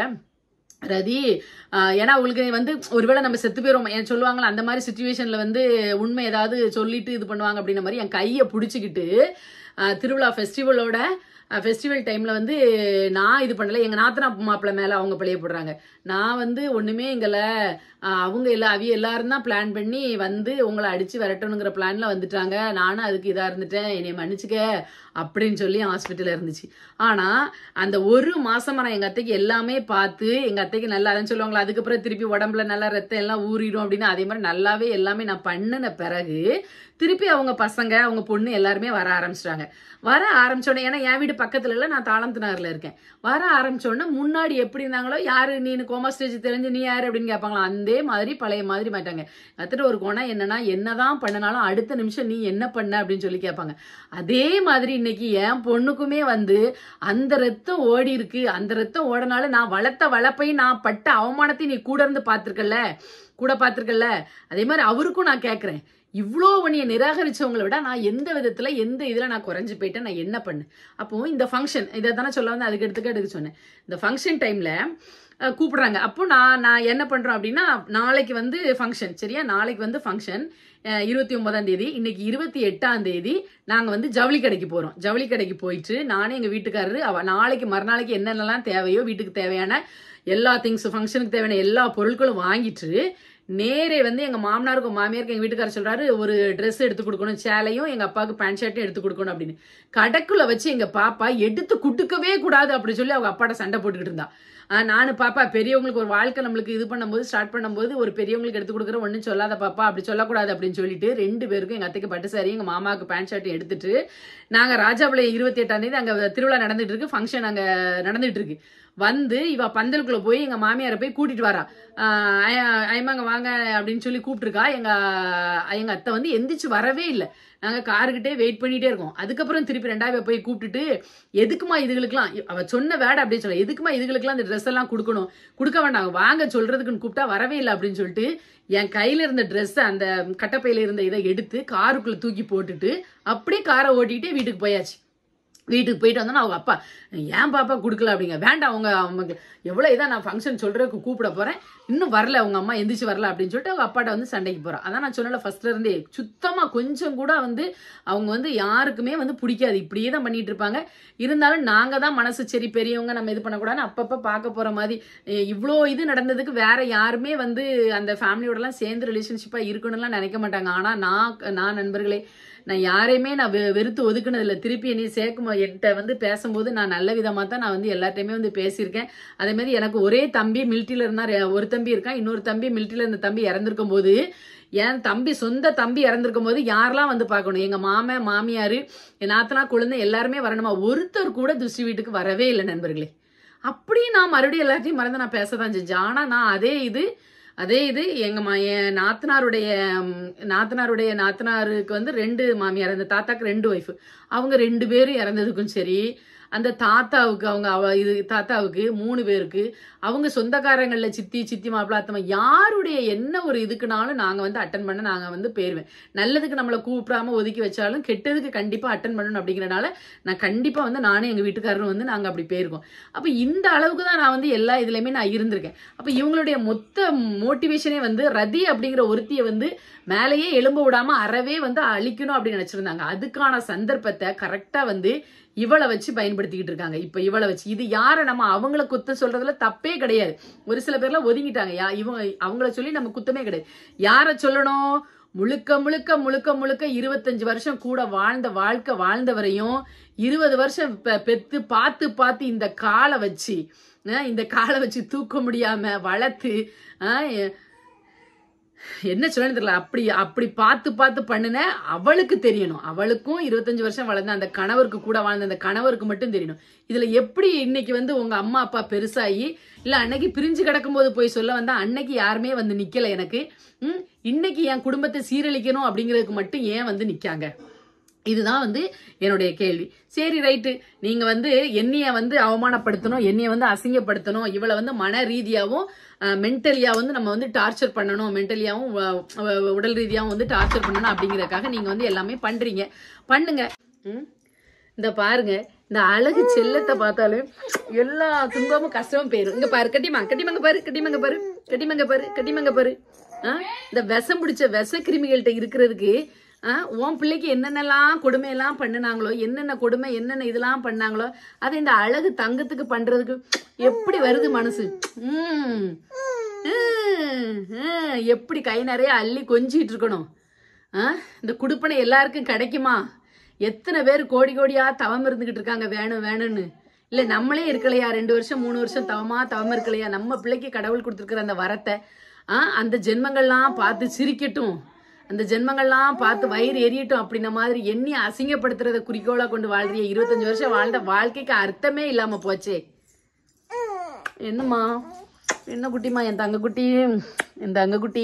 ரதி ஆஹ், ஏன்னா அவங்களுக்கு வந்து ஒருவேளை நம்ம செத்து போயிரும் ஏன் சொல்லுவாங்களா அந்த மாதிரி சுச்சுவேஷன்ல வந்து உண்மை ஏதாவது சொல்லிட்டு இது பண்ணுவாங்க அப்படின்ற மாதிரி என் கையை பிடிச்சிக்கிட்டு ஆஹ், திருவிழா ஃபெஸ்டிவலோட ஃபெஸ்டிவல் டைம்ல வந்து நான் இது பண்ணல எங்க நாத்தனா மாப்பிள்ளை மேல அவங்க பழைய போடுறாங்க நான் வந்து ஒண்ணுமே எங்கள ஆஹ், அவங்க எல்லாம் அவிய எல்லாரும் தான் பிளான் பண்ணி வந்து உங்களை அடிச்சு விரட்டணுங்கிற பிளான்ல வந்துட்டாங்க நானும் அதுக்கு இதா இருந்துட்டேன் என்னை மன்னிச்சுக்க அப்படின்னு சொல்லி ஹாஸ்பிட்டல் இருந்துச்சு ஆனா அந்த ஒரு மாசமா நான் எங்க அத்தைக்கு எல்லாமே பார்த்து எங்க அத்தைக்கு நல்லா அதான் சொல்லுவாங்களா அதுக்கப்புறம் திருப்பி உடம்புல நல்லா ரத்தம் எல்லாம் ஊறிடும் அப்படின்னு அதே மாதிரி நல்லாவே எல்லாமே நான் பண்ணின பிறகு திருப்பி அவங்க பசங்க அவங்க பொண்ணு எல்லாருமே வர ஆரம்பிச்சிட்டாங்க வர ஆரம்பிச்ச உடனே ஏன்னா என் வீடு பக்கத்துல இல்ல நான் தாளந்தனார்ல இருக்கேன் வர ஆரம்பிச்ச உடனே முன்னாடி எப்படி இருந்தாங்களோ யாரு நீ கோமா ஸ்டேஜ் தெரிஞ்சு நீ யாரு அப்படின்னு கேட்பாங்களா அதே மாதிரி பழைய மாதிரி மாட்டாங்க கத்துட்டு ஒரு குணம் என்னன்னா என்னதான் பண்ணனாலும் அடுத்த நிமிஷம் நீ என்ன பண்ண அப்படின்னு சொல்லி கேட்பாங்க அதே மாதிரி இன்னைக்கு என் பொண்ணுக்குமே வந்து அந்த ரத்தம் ஓடி இருக்கு அந்த ரத்தம் ஓடனால நான் வளர்த்த வளர்ப்பையும் நான் பட்ட அவமானத்தையும் நீ கூட இருந்து பார்த்திருக்கல்ல கூட பார்த்திருக்கல்ல அதே மாதிரி அவருக்கும் நான் கேட்கறேன் இவ்வளோ உன்னைய நிராகரிச்சவங்களை விட நான் எந்த விதத்துல எந்த இதுல நான் குறைஞ்சு போயிட்டேன் நான் என்ன பண்ணேன் அப்போ இந்த ஃபங்க்ஷன் இதை தானே சொல்ல வந்து அதுக்கு எடுத்துக்க எடுக்க சொன்னேன் இந்த ஃபங்க்ஷன் டைம்ல அஹ், கூப்பிடுறாங்க அப்போ நான் நான் என்ன பண்றோம் அப்படின்னா நாளைக்கு வந்து ஃபங்க்ஷன் சரியா நாளைக்கு வந்து ஃபங்க்ஷன் இருபத்தி ஒன்பதாம் தேதி இன்னைக்கு இருபத்தி எட்டாம் தேதி நாங்க வந்து ஜவுளி கடைக்கு போறோம் ஜவுளி கடைக்கு போயிட்டு நானே எங்க வீட்டுக்காரரு அவ நாளைக்கு மறுநாளைக்கு என்னென்னலாம் தேவையோ வீட்டுக்கு தேவையான எல்லா திங்ஸ் ஃபங்க்ஷனுக்கு தேவையான எல்லா பொருட்களும் வாங்கிட்டு நேரே வந்து எங்க மாமனாருக்கும் மாமியாருக்கும் எங்க வீட்டுக்காரர் சொல்றாரு ஒரு Dress எடுத்து கொடுக்கணும் சேலையும் எங்க அப்பாவுக்கு பேண்ட் ஷர்ட்டும் எடுத்து கொடுக்கணும் அப்படின்னு கடைக்குள்ள வச்சு எங்க பாப்பா எடுத்து குடுக்கவே கூடாது அப்படி சொல்லி அவங்க அப்பாட்ட சண்டை போட்டுக்கிட்டு இருந்தா ஆஹ் நானு பாப்பா பெரியவங்களுக்கு ஒரு வாழ்க்கை நம்மளுக்கு இது பண்ணும்போது ஸ்டார்ட் பண்ணும்போது ஒரு பெரியவங்களுக்கு எடுத்து கொடுக்குற ஒன்றும் சொல்லாத பாப்பா அப்படி சொல்லக்கூடாது அப்படின்னு சொல்லிட்டு ரெண்டு பேருக்கும் எங்க அத்தைக்கு பட்டு சாரி எங்க மாமாவுக்கு பேண்ட் ஷர்ட் எடுத்துட்டு நாங்க ராஜாபாளையம் இருபத்தி எட்டாம் தேதி அங்க திருவிழா நடந்துட்டு இருக்கு ஃபங்க்ஷன் அங்க நடந்துட்டு இருக்கு வந்து இவ பந்தலுக்குள்ள போய் எங்க மாமியாரை போய் கூட்டிட்டு வரா ஆஹ் ஐ- ஐமாங்க வாங்க அப்படின்னு சொல்லி கூப்பிட்டுருக்கா எங்க எங்க அத்தை வந்து எந்திரிச்சு வரவே இல்லை நாங்க காருக்கிட்டே வெயிட் பண்ணிட்டே இருக்கோம் அதுக்கப்புறம் திருப்பி ரெண்டாவது போய் கூப்பிட்டுட்டு எதுக்குமா இதுகளுக்குலாம் அவ சொன்ன வேட அப்படியே சொல்ல எதுக்குமா இதுகளுக்குலாம் இந்த ட்ரெஸ் எல்லாம் கொடுக்கணும் கொடுக்க வேண்டாம் வாங்க சொல்றதுக்குன்னு கூப்பிட்டா வரவே இல்லை அப்படின்னு சொல்லிட்டு என் கையில இருந்த Dress அந்த கட்டப்பையில இருந்த இதை எடுத்து காருக்குள்ள தூக்கி போட்டுட்டு அப்படியே காரை ஓட்டிட்டு வீட்டுக்கு போயாச்சு வீட்டுக்கு போயிட்டு வந்தோன்னா அவங்க அப்பா ஏன் பாப்பா கொடுக்கல அப்படிங்க வேண்டாம் அவங்க அவங்க எவ்வளோ இதாக நான் ஃபங்க்ஷன் சொல்றதுக்கு கூப்பிட போறேன் இன்னும் வரல அவங்க அம்மா எந்திரிச்சு வரல அப்படின்னு சொல்லிட்டு அவங்க அப்பாட்ட வந்து சண்டைக்கு போறா அதான் நான் சொன்னல ஃபர்ஸ்ட்ல இருந்தே சுத்தமா கொஞ்சம் கூட வந்து அவங்க வந்து யாருக்குமே வந்து பிடிக்காது இப்படியே தான் பண்ணிட்டு இருப்பாங்க இருந்தாலும் நாங்க தான் மனசு சரி பெரியவங்க நம்ம இது பண்ணக்கூடாதுன்னு அப்பப்ப பார்க்க போற மாதிரி எ- இவ்வளோ இது நடந்ததுக்கு வேற யாருமே வந்து அந்த ஃபேமிலியோடலாம் சேர்ந்து ரிலேஷன்ஷிப்பா இருக்கணும்லாம் நினைக்க மாட்டாங்க ஆனா நான் நான் நண்பர்களே நான் யாரையுமே நான் வெ- வெறுத்து ஒதுக்குனது இல்லை திருப்பி என்னை சேர்க்கும் என்கிட்ட வந்து பேசும்போது நான் நல்ல விதமாக தான் நான் வந்து எல்லார்ட்டையுமே வந்து பேசியிருக்கேன் அதே மாதிரி எனக்கு ஒரே தம்பி மிலிட்ரியில் இருந்தார் ஒரு தம்பி இருக்கான் இன்னொரு தம்பி மிலிட்ரியில் இருந்த தம்பி இறந்துருக்கும் போது என் தம்பி சொந்த தம்பி இறந்திருக்கும் போது யாரெல்லாம் வந்து பார்க்கணும் எங்க மாமன் மாமியார் என் நாத்தனா குழந்தை எல்லாருமே வரணுமா ஒருத்தர் கூட துஷ்டி வீட்டுக்கு வரவே இல்லை நண்பர்களே அப்படியே நான் மறுபடியும் எல்லாத்தையும் மறந்து நான் பேச தான் செஞ்சேன் ஆனால் நான் அதே இது அதே இது எங்க மா என் நாத்தனாருடைய ம், நாத்தனாருடைய நாத்தனாருக்கு வந்து ரெண்டு மாமியார் அந்த தாத்தாக்கு ரெண்டு ஒய்ஃப் அவங்க ரெண்டு பேரும் இறந்ததுக்கும் சரி அந்த தாத்தாவுக்கு அவங்க அவ இது தாத்தாவுக்கு மூணு பேருக்கு அவங்க சொந்தக்காரங்கள்ல சித்தி சித்தி மாப்பிள்ள அத்தம்மா யாருடைய என்ன ஒரு இதுக்குனாலும் நாங்க வந்து அட்டன் பண்ண நாங்க வந்து போயிருவேன் நல்லதுக்கு நம்மளை கூப்பிடாம ஒதுக்கி வச்சாலும் கெட்டதுக்கு கண்டிப்பா அட்டன் பண்ணணும் அப்படிங்கறனால நான் கண்டிப்பா வந்து நானும் எங்க வீட்டுக்காரரும் வந்து நாங்க அப்படி போயிருக்கோம் அப்ப இந்த அளவுக்கு தான் நான் வந்து எல்லா இதுலயுமே நான் இருந்திருக்கேன் அப்ப இவங்களுடைய மொத்த மோட்டிவேஷனே வந்து ரதி அப்படிங்கிற ஒருத்தியை வந்து மேலேயே எலும்ப விடாம அறவே வந்து அழிக்கணும் அப்படின்னு நினைச்சிருந்தாங்க அதுக்கான சந்தர்ப்பத்தை கரெக்டா வந்து இவளை வச்சு பயன்படுத்திக்கிட்டு இருக்காங்க இப்ப இவளை வச்சு இது யார நம்ம அவங்கள குத்த சொல்றதுல தப்பே கிடையாது ஒரு சில பேர்லாம் ஒதுங்கிட்டாங்க யா இவங்க அவங்கள சொல்லி நம்ம குத்தமே கிடையாது யார சொல்லணும் முழுக்க முழுக்க முழுக்க முழுக்க இருபத்தஞ்சு வருஷம் கூட வாழ்ந்த வாழ்க்கை வாழ்ந்தவரையும் இருபது வருஷம் பெ- பெத்து பார்த்து பார்த்து இந்த காலை வச்சு அஹ், இந்த காலை வச்சு தூக்க முடியாம வளர்த்து அஹ், எ- என்ன சொல்லணும் தெரியல அப்படி அப்படி பார்த்து பார்த்து பண்ணுன அவளுக்கு தெரியணும் அவளுக்கும் இருபத்தஞ்சு வருஷம் வளர்ந்த அந்த கணவருக்கு கூட வாழ்ந்த அந்த கணவருக்கு மட்டும் தெரியணும் இதுல எப்படி இன்னைக்கு வந்து உங்க அம்மா அப்பா பெருசாகி இல்ல அன்னைக்கு பிரிஞ்சு கிடக்கும்போது போய் சொல்ல வந்தா அன்னைக்கு யாருமே வந்து நிக்கல எனக்கு ம், இன்னைக்கு என் குடும்பத்தை சீரழிக்கணும் அப்படிங்கிறதுக்கு மட்டும் ஏன் வந்து நிக்காங்க இதுதான் வந்து என்னுடைய கேள்வி சரி ரைட்டு நீங்க வந்து என்னைய வந்து அவமானப்படுத்தணும் என்னைய வந்து அசிங்கப்படுத்தணும் இவளை வந்து மன ரீதியாவும் மென்டலியா வந்து நம்ம வந்து டார்ச்சர் பண்ணணும் மென்டலியாவும் உடல் ரீதியாவும் வந்து டார்ச்சர் பண்ணணும் அப்படிங்கறதுக்காக நீங்க வந்து எல்லாமே பண்றீங்க பண்ணுங்க ம்? இந்த பாருங்க இந்த அழகு செல்லத்தை பார்த்தாலே எல்லா துன்பமும் கஷ்டமும் போயிரும் இங்க பாரு கட்டிமா கட்டிமங்க பாரு கட்டிமங்க பாரு கட்டிமங்க பாரு கட்டிமங்க பாரு ஆ? இந்த விஷம் பிடிச்ச விஷ கிருமிகள்கிட்ட இருக்கிறதுக்கு ஆ, உன் பிள்ளைக்கு என்னென்னலாம் கொடுமையெல்லாம் பண்ணினாங்களோ என்னென்ன கொடுமை என்னென்ன இதெல்லாம் பண்ணாங்களோ அதை இந்த அழகு தங்கத்துக்கு பண்றதுக்கு எப்படி வருது மனசு உம் உம், உம், எப்படி கை நிறைய அள்ளி கொஞ்சிட்டு இருக்கணும் ஆ? இந்த குடுப்பனை எல்லாருக்கும் கிடைக்குமா எத்தனை பேர் கோடி கோடியா தவம் இருந்துகிட்டு இருக்காங்க வேணும் வேணும்னு இல்ல நம்மளே இருக்கலையா ரெண்டு வருஷம் மூணு வருஷம் தவமா தவம் இருக்கலையா நம்ம பிள்ளைக்கு கடவுள் கொடுத்துருக்கிற அந்த வரத்தை ஆ அந்த ஜென்மங்கள்லாம் பார்த்து சிரிக்கட்டும் அந்த ஜென்மங்கள்லாம் பார்த்து வயிறு எரியட்டும் அப்படின்ன மாதிரி எண்ணி அசிங்கப்படுத்துறத குறிக்கோளா கொண்டு வாழ்றிய இருபத்தஞ்சு வருஷம் வாழ்ந்த வாழ்க்கைக்கு அர்த்தமே இல்லாம போச்சே என்னம்மா என்ன குட்டிமா என் தங்க குட்டி என் தங்க குட்டி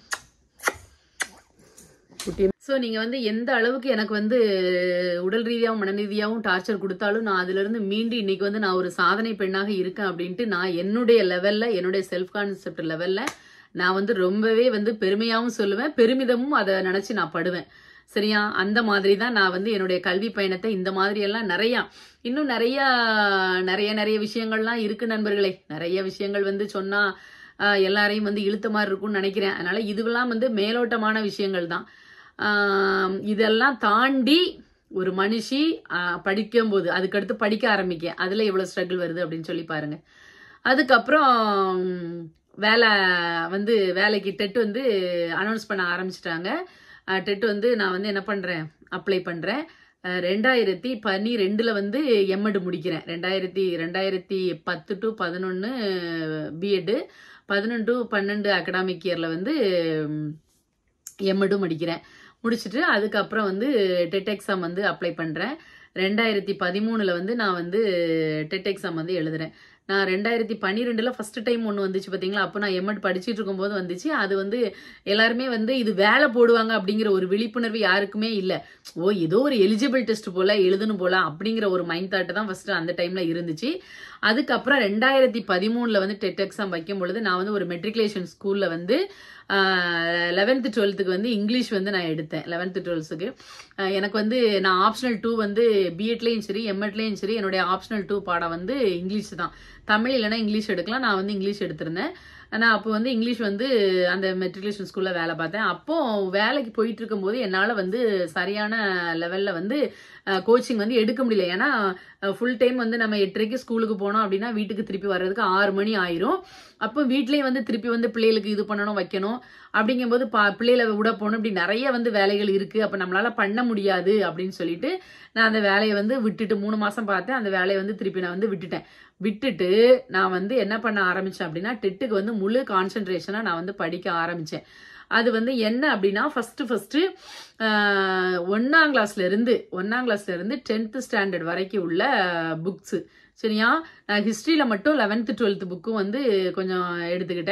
குட்டி ஸோ நீங்கள் வந்து எந்த அளவுக்கு எனக்கு வந்து உடல் ரீதியாகவும் மன ரீதியாகவும் டார்ச்சர் கொடுத்தாலும் நான் அதிலிருந்து மீண்டு இன்னைக்கு வந்து நான் ஒரு சாதனை பெண்ணாக இருக்கேன் அப்படின்ட்டு நான் என்னுடைய லெவலில் என்னுடைய செல்ஃப் கான்செப்ட் லெவலில் நான் வந்து ரொம்பவே வந்து பெருமையாகவும் சொல்லுவேன் பெருமிதமும் அதை நினச்சி நான் படுவேன் சரியா அந்த மாதிரி தான் நான் வந்து என்னுடைய கல்வி பயணத்தை இந்த மாதிரி எல்லாம் நிறையா இன்னும் நிறைய நிறைய நிறைய விஷயங்கள்லாம் இருக்கு நண்பர்களே நிறைய விஷயங்கள் வந்து சொன்னா ஆஹ், எல்லாரையும் வந்து இழுத்த மாதிரி இருக்கும்னு நினைக்கிறேன் அதனால இதுவெல்லாம் வந்து மேலோட்டமான விஷயங்கள் தான் ஆஹ், இதெல்லாம் தாண்டி ஒரு மனுஷி ஆஹ், படிக்கும்போது அதுக்கடுத்து படிக்க ஆரம்பிக்க அதுல எவ்வளவு ஸ்ட்ரகிள் வருது அப்படின்னு சொல்லி பாருங்க அதுக்கப்புறம் உம், வேலை வந்து வேலைக்கு டெட் வந்து அனௌன்ஸ் பண்ண ஆரம்பிச்சிட்டாங்க டெட் வந்து நான் வந்து என்ன பண்றேன் அப்ளை பண்றேன் அஹ் ரெண்டாயிரத்தி பன்னிரெண்டுல வந்து எம்எட் முடிக்கிறேன் ரெண்டாயிரத்தி ரெண்டாயிரத்தி பத்து டு பதினொன்று பிஎட்டு பதினொன்று டு பன்னெண்டு அகடாமிக் இயரில் வந்து எம்எடும் முடிக்கிறேன் முடிச்சுட்டு அதுக்கப்புறம் வந்து டெட் எக்ஸாம் வந்து அப்ளை பண்ணுறேன் ரெண்டாயிரத்தி பதிமூணில் வந்து நான் வந்து டெட் எக்ஸாம் வந்து எழுதுறேன் நான் ரெண்டாயிரத்தி பன்னிரெண்டில் ஃபர்ஸ்ட் டைம் ஒன்று வந்துச்சு பார்த்தீங்களா அப்போ நான் எம்எட் படிச்சுட்டு இருக்கும்போது வந்துச்சு அது வந்து எல்லாருமே வந்து இது வேலை போடுவாங்க அப்படிங்கிற ஒரு விழிப்புணர்வு யாருக்குமே இல்லை ஓ ஏதோ ஒரு எலிஜிபிள் டெஸ்ட் போல எழுதணும் போல அப்படிங்கிற ஒரு மைண்ட் தாட் தான் ஃபர்ஸ்ட் அந்த டைம்ல இருந்துச்சு அதுக்கப்புறம் ரெண்டாயிரத்தி பதிமூணுல வந்து டெட் எக்ஸாம் வைக்கும் பொழுது நான் வந்து ஒரு மெட்ரிகுலேஷன் ஸ்கூல்ல வந்து லெவன்த்து டுவெல்த்துக்கு வந்து இங்கிலீஷ் வந்து நான் எடுத்தேன் லெவன்த்து டுவெல்த்துக்கு எனக்கு வந்து நான் ஆப்ஷனல் டூ வந்து பிஎட்லேயும் சரி எம்எட்லேயும் சரி என்னுடைய ஆப்ஷனல் டூ பாடம் வந்து இங்கிலீஷ் தான் தமிழ் இல்லைன்னா இங்கிலீஷ் எடுக்கலாம் நான் வந்து இங்கிலீஷ் எடுத்திருந்தேன் நான் அப்போ வந்து இங்கிலீஷ் வந்து அந்த மெட்ரிகுலேஷன் ஸ்கூல்ல வேலை பார்த்தேன் அப்போ வேலைக்கு போயிட்டு இருக்கும்போது என்னால் வந்து சரியான லெவலில் வந்து கோச்சிங் வந்து எடுக்க முடியல ஏன்னா ஃபுல் டைம் வந்து நம்ம எட்டரைக்கு ஸ்கூலுக்கு போனோம் அப்படின்னா வீட்டுக்கு திருப்பி வர்றதுக்கு ஆறு மணி ஆயிரும் அப்போ வீட்லேயும் வந்து திருப்பி வந்து பிள்ளைகளுக்கு இது பண்ணணும் வைக்கணும் அப்படிங்கும்போது பா பிள்ளைகளை விட போகணும் இப்படி நிறைய வந்து வேலைகள் இருக்கு அப்போ நம்மளால பண்ண முடியாது அப்படின்னு சொல்லிட்டு நான் அந்த வேலையை வந்து விட்டுட்டு மூணு மாசம் பார்த்தேன் அந்த வேலையை வந்து திருப்பி நான் வந்து விட்டுட்டேன் விட்டுட்டு நான் வந்து என்ன பண்ண ஆரம்பிச்சேன் அப்படின்னா டெட்டுக்கு வந்து முழு கான்சென்ட்ரேஷனாக நான் வந்து படிக்க ஆரம்பிச்சேன் அது வந்து என்ன அப்படின்னா ஃபர்ஸ்ட் ஃபர்ஸ்ட் ஒன்னாம் கிளாஸ்ல இருந்து ஒன்னாம் கிளாஸ்ல இருந்து டென்த் ஸ்டாண்டர்ட் வரைக்கும் உள்ள புக்ஸ் சரியா நான் ஹிஸ்டரியில மட்டும் லெவன்த்து டுவெல்த் புக்கும் வந்து கொஞ்சம் எடுத்துக்கிட்டேன்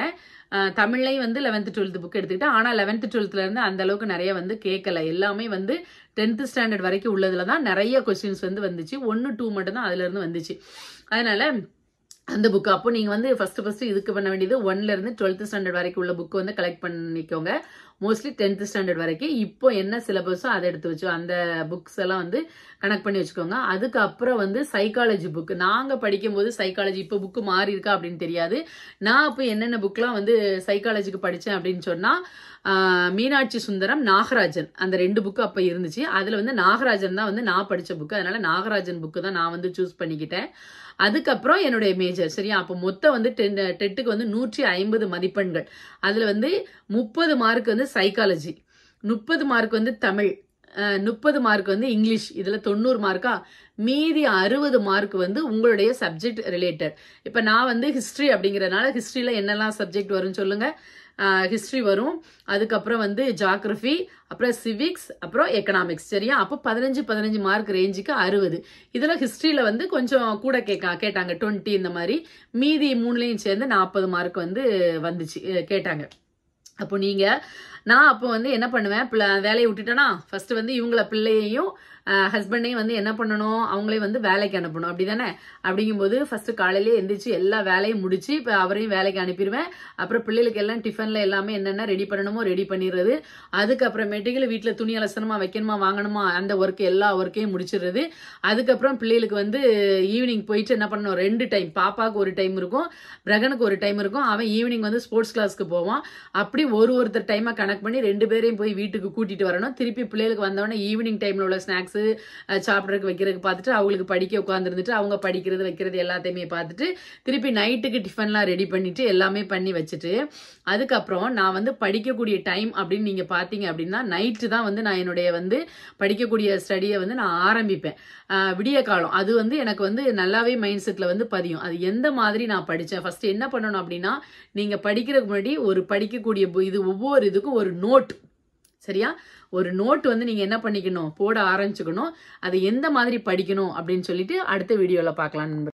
அஹ், தமிழ்லையும் வந்து லெவன்த்து டுவெல்த்து புக் எடுத்துக்கிட்டேன் ஆனால் லெவன்த்து டுவெல்த்தில் இருந்து அந்த அளவுக்கு நிறைய வந்து கேட்கல எல்லாமே வந்து டென்த்து ஸ்டாண்டர்ட் வரைக்கும் உள்ளதுல தான் நிறைய கொஸ்டின்ஸ் வந்து வந்துச்சு ஒன்று டூ மட்டும் தான் அதுல இருந்து வந்துச்சு அதனால அந்த புக் அப்போ நீங்கள் வந்து ஃபர்ஸ்ட் ஃபர்ஸ்ட் இதுக்கு பண்ண வேண்டியது ஒன்ல இருந்து டுவெல்த் ஸ்டாண்டர்ட் வரைக்கும் உள்ள புக் வந்து கலெக்ட் பண்ணிக்கோங்க மோஸ்ட்லி டென்த் ஸ்டாண்டர்ட் வரைக்கும் இப்போ என்ன சிலபஸோ அதை எடுத்து வச்சோ அந்த புக்ஸ் எல்லாம் வந்து கனெக்ட் பண்ணி வச்சுக்கோங்க அதுக்கப்புறம் வந்து சைக்காலஜி புக் நாங்கள் படிக்கும்போது சைக்காலஜி இப்போ புக்கு மாறி இருக்கா அப்படின்னு தெரியாது நான் அப்போ என்னென்ன புக்லாம் வந்து சைக்காலஜிக்கு படித்தேன் அப்படின்னு சொன்னால் மீனாட்சி சுந்தரம் நாகராஜன் அந்த ரெண்டு புக்கு அப்போ இருந்துச்சு அதில் வந்து நாகராஜன் தான் வந்து நான் படித்த புக்கு அதனால நாகராஜன் புக்கு தான் நான் வந்து சூஸ் பண்ணிக்கிட்டேன் அதுக்கப்புறம் என்னுடைய மேஜர் சரியா அப்போ மொத்தம் வந்து டென் டெட்டுக்கு வந்து நூற்றி ஐம்பது மதிப்பெண்கள் அதில் வந்து முப்பது மார்க் வந்து சைக்காலஜி முப்பது மார்க் வந்து தமிழ் முப்பது மார்க் வந்து இங்கிலீஷ் இதில் தொண்ணூறு மார்க்கா மீதி அறுபது மார்க் வந்து உங்களுடைய சப்ஜெக்ட் ரிலேட்டட் இப்போ நான் வந்து ஹிஸ்ட்ரி அப்படிங்கிறதுனால ஹிஸ்ட்ரியில் என்னெல்லாம் சப்ஜெக்ட் வரும்னு சொல்லுங்க ஹிஸ்ட்ரி வரும் அதுக்கப்புறம் வந்து ஜாகிரஃபி அப்புறம் சிவிக்ஸ் அப்புறம் எக்கனாமிக்ஸ் சரியா அப்போ பதினஞ்சு பதினஞ்சு மார்க் ரேஞ்சுக்கு அறுபது இதில் ஹிஸ்ட்ரியில் வந்து கொஞ்சம் கூட கேட்கா கேட்டாங்க டுவெண்ட்டி இந்த மாதிரி மீதி மூணுலேயும் சேர்ந்து நாற்பது மார்க் வந்து வந்துச்சு அஹ் கேட்டாங்க அப்போ நீங்கள் நான் அப்போ வந்து என்ன பண்ணுவேன் பிள்ளை வேலையை விட்டுட்டேன்னா ஃபர்ஸ்ட் வந்து இவங்கள பிள்ளையையும் ஹஸ்பண்டையும் வந்து என்ன பண்ணணும் அவங்களே வந்து வேலைக்கு அனுப்பணும் அப்படிதானே அப்படிங்கும்போது ஃபர்ஸ்ட் காலையிலேயே எந்திரிச்சு எல்லா வேலையும் முடிச்சு இப்போ அவரையும் வேலைக்கு அனுப்பிடுவேன் அப்புறம் பிள்ளைகளுக்கு எல்லாம் டிஃபன்ல எல்லாமே என்னென்ன ரெடி பண்ணணுமோ ரெடி பண்ணிடுறது அதுக்கப்புறமேட்டுக்கு வீட்டில் துணி அலசணுமா வைக்கணுமா வாங்கணுமா அந்த ஒர்க் எல்லா ஒர்க்கையும் முடிச்சிடுறது அதுக்கப்புறம் பிள்ளைகளுக்கு வந்து ஈவினிங் போயிட்டு என்ன பண்ணணும் ரெண்டு டைம் பாப்பாவுக்கு ஒரு டைம் இருக்கும் பிரகனுக்கு ஒரு டைம் இருக்கும் அவன் ஈவினிங் வந்து ஸ்போர்ட்ஸ் கிளாஸ்க்கு போவான் அப்படி ஒரு ஒருத்தர் டைமை கனெக்ட் பண்ணி ரெண்டு பேரையும் போய் வீட்டுக்கு கூட்டிட்டு வரணும் திருப்பி பிள்ளைகளுக்கு வந்தவொடனே ஈவினிங் டைம்ல உள்ள ஸ்நாக்ஸ் சாப்பிட்றதுக்கு வைக்கிறதுக்கு பார்த்துட்டு அவங்களுக்கு படிக்க உட்காந்துருந்துட்டு அவங்க படிக்கிறது வைக்கிறது எல்லாத்தையுமே பார்த்துட்டு திருப்பி நைட்டுக்கு டிஃபன்லாம் ரெடி பண்ணிட்டு எல்லாமே பண்ணி வச்சுட்டு அதுக்கப்புறம் நான் வந்து படிக்கக்கூடிய டைம் அப்படின்னு நீங்க பாத்தீங்க அப்படின்னா நைட்டு தான் வந்து நான் என்னுடைய வந்து படிக்கக்கூடிய ஸ்டடியை வந்து நான் ஆரம்பிப்பேன் ஆஹ் விடிய காலம் அது வந்து எனக்கு வந்து நல்லாவே மைண்ட் செட்ல வந்து பதியும் அது எந்த மாதிரி நான் படிச்சேன் ஃபர்ஸ்ட் என்ன பண்ணணும் அப்படின்னா நீங்க படிக்கிறதுக்கு முன்னாடி ஒரு படிக்கக்கூடிய bu- இது ஒவ்வொரு இதுக்கும் ஒரு நோட் சரியா ஒரு நோட் வந்து நீங்க என்ன பண்ணிக்கணும் போட ஆரம்பிச்சுக்கணும் அதை எந்த மாதிரி படிக்கணும் அப்படின்னு சொல்லிட்டு அடுத்த வீடியோல பார்க்கலாம் நண்பர்களே.